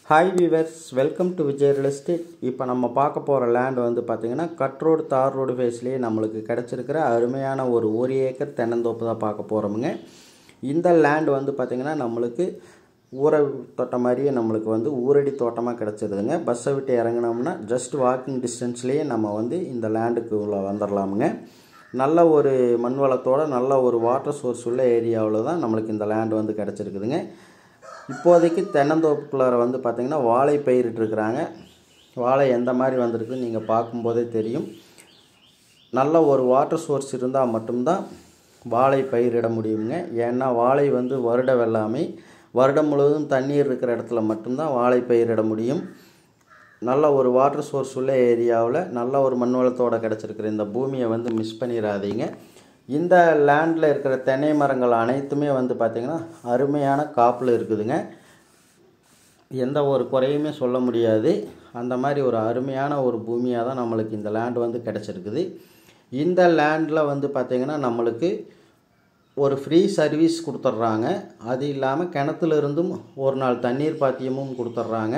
hi viewers welcome to Vijay real estate இப்போ நம்ம பார்க்க போகிற லேண்ட் வந்து பார்த்திங்கன்னா கட் ரோடு தார் ரோடு ஃபேஸ்லேயே நம்மளுக்கு கிடச்சிருக்கிற அருமையான ஒரு ஒரு ஏக்கர் தென்னந்தோப்பு தான் பார்க்க போகிறோமுங்க இந்த லேண்ட் வந்து பார்த்திங்கன்னா நம்மளுக்கு ஊரை தோட்டம் மாதிரியே நம்மளுக்கு வந்து ஊரடி தோட்டமாக கிடச்சிருதுங்க பஸ்ஸை விட்டு இறங்கினோம்னா ஜஸ்ட் வாக்கிங் டிஸ்டன்ஸ்லேயே நம்ம வந்து இந்த லேண்டுக்கு உள்ள வந்துடலாமுங்க நல்ல ஒரு மண் வளத்தோட நல்ல ஒரு வாட்டர் சோர்ஸ் உள்ள ஏரியாவில் தான் நம்மளுக்கு இந்த லேண்ட் வந்து கிடச்சிருக்குதுங்க இப்போதைக்கு தென்னந்தோப்புக்குள்ளார வந்து பார்த்திங்கன்னா வாழை பயிரிட்டுருக்குறாங்க வாழை எந்த மாதிரி வந்திருக்குன்னு நீங்கள் பார்க்கும்போதே தெரியும் நல்ல ஒரு வாட்டர் சோர்ஸ் இருந்தால் மட்டும்தான் வாழை பயிரிட முடியுங்க ஏன்னா வாழை வந்து வருட வெள்ளாமை வருடம் முழுவதும் தண்ணீர் இருக்கிற இடத்துல மட்டும்தான் வாழை பயிரிட முடியும் நல்ல ஒரு வாட்டர் சோர்ஸ் உள்ள ஏரியாவில் நல்ல ஒரு மண் வளத்தோடு கிடச்சிருக்கிற இந்த பூமியை வந்து மிஸ் பண்ணிடாதீங்க இந்த லேண்டில் இருக்கிற தென்னை மரங்கள் அனைத்துமே வந்து பார்த்திங்கன்னா அருமையான காப்பில் இருக்குதுங்க எந்த ஒரு குறையுமே சொல்ல முடியாது அந்த மாதிரி ஒரு அருமையான ஒரு பூமியாக தான் நம்மளுக்கு இந்த லேண்ட் வந்து கிடச்சிருக்குது இந்த லேண்டில் வந்து பார்த்திங்கன்னா நம்மளுக்கு ஒரு ஃப்ரீ சர்வீஸ் கொடுத்துட்றாங்க அது இல்லாமல் கிணத்துல இருந்தும் ஒரு நாள் தண்ணீர் பாத்தியமும் கொடுத்துட்றாங்க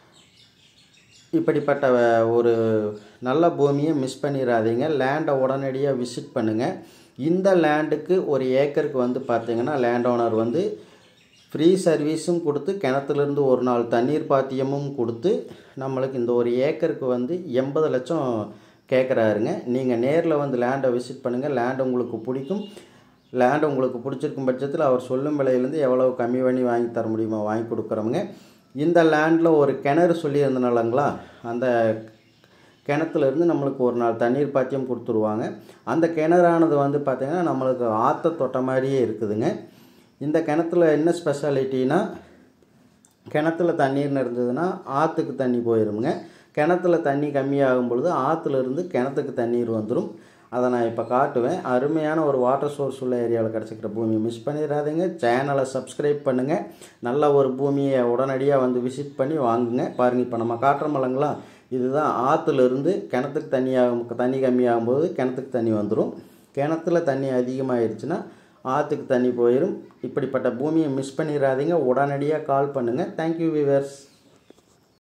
இப்படிப்பட்ட ஒரு நல்ல பூமியை மிஸ் பண்ணிடாதீங்க லேண்டை உடனடியாக விசிட் பண்ணுங்கள் இந்த லேண்டுக்கு ஒரு ஏக்கருக்கு வந்து பார்த்திங்கன்னா லேண்ட் ஓனர் வந்து ஃப்ரீ சர்வீஸும் கொடுத்து கிணத்துலேருந்து ஒரு நாள் தண்ணீர் பாத்தியமும் கொடுத்து நம்மளுக்கு இந்த ஒரு ஏக்கருக்கு வந்து எண்பது லட்சம் கேட்குறாருங்க நீங்கள் நேரில் வந்து லேண்டை விசிட் பண்ணுங்கள் லேண்ட் உங்களுக்கு பிடிக்கும் லேண்ட் உங்களுக்கு பிடிச்சிருக்கும் பட்சத்தில் அவர் சொல்லும் விலையிலேருந்து எவ்வளோ கம்மி பண்ணி வாங்கி தர முடியுமோ வாங்கி கொடுக்குறோமுங்க இந்த லேண்டில் ஒரு கிணறு சொல்லியிருந்தனாலங்களா அந்த கிணத்துலேருந்து நம்மளுக்கு ஒரு நாள் தண்ணீர் பாத்தியம் கொடுத்துருவாங்க அந்த கிணறானது வந்து பார்த்திங்கன்னா நம்மளுக்கு ஆற்ற தொட்ட மாதிரியே இருக்குதுங்க இந்த கிணத்துல என்ன ஸ்பெஷாலிட்டினா கிணத்துல தண்ணீர் இருந்ததுன்னா ஆற்றுக்கு தண்ணி போயிருமுங்க கிணத்துல தண்ணி கம்மியாகும் பொழுது ஆற்றுலேருந்து கிணத்துக்கு தண்ணீர் வந்துடும் அதை நான் இப்போ காட்டுவேன் அருமையான ஒரு வாட்டர் சோர்ஸ் உள்ள ஏரியாவில் கிடச்சிக்கிற பூமியை மிஸ் பண்ணிடாதீங்க சேனலை சப்ஸ்கிரைப் பண்ணுங்கள் நல்ல ஒரு பூமியை உடனடியாக வந்து விசிட் பண்ணி வாங்குங்க பாருங்கள் இப்போ நம்ம காட்டுறோம் இல்லைங்களா இதுதான் ஆற்றுலேருந்து கிணத்துக்கு தண்ணி ஆகும் தண்ணி கம்மியாகும்போது கிணத்துக்கு தண்ணி வந்துடும் கிணத்துல தண்ணி அதிகமாகிடுச்சுன்னா ஆற்றுக்கு தண்ணி போயிடும் இப்படிப்பட்ட பூமியை மிஸ் பண்ணிடாதீங்க உடனடியாக கால் பண்ணுங்கள் தேங்க்யூ விவர்ஸ்